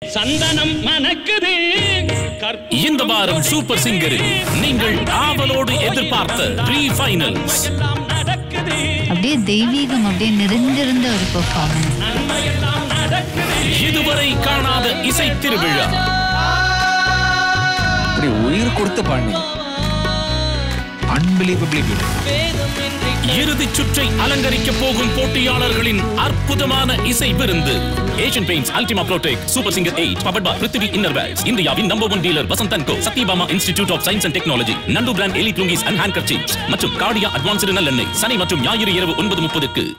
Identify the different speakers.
Speaker 1: சந்தனம் மணக்குது கற்பூரம்
Speaker 2: இந்த வாரம் சூப்பர் சிங்கரில் நீங்கள் ஆவலோடு எதிர்பார்த்த ப்ரீ ஃபைனல்ஸ்
Speaker 1: எல்லாம் நடக்குது
Speaker 3: அப்படியே தெய்வீகம் அப்படியே நிறைஞ்சிருந்த ஒரு பெர்ஃபார்மன்ஸ்
Speaker 1: நன்மையெல்லாம் நடக்குது
Speaker 2: இதுவரை காணாத இசை திருவிழா
Speaker 4: அப்படி உயிர் கொடுத்து பாடினீங்க அன்பிலீவபிளி பியூட்டிஃபுல்
Speaker 2: இறுதிச் சுற்றை அலங்கரிக்க போகும் போட்டியாளர்களின் அற்புதமான இசை விருந்து Asian paints Ultima Protek super singer eight powered by Prithvi innerwears இந்தியாவின் number one dealer Vasanth co Sathyabama institute of science and technology Nandu brand Eli lungis and hand கர்ச்சீப்ஸ் மற்றும் கார்டியா அட்வான்ஸ்டு நல்லெண்ணெய் சனி மற்றும் ஞாயிறு இரவு ஒன்பது முப்பதுக்கு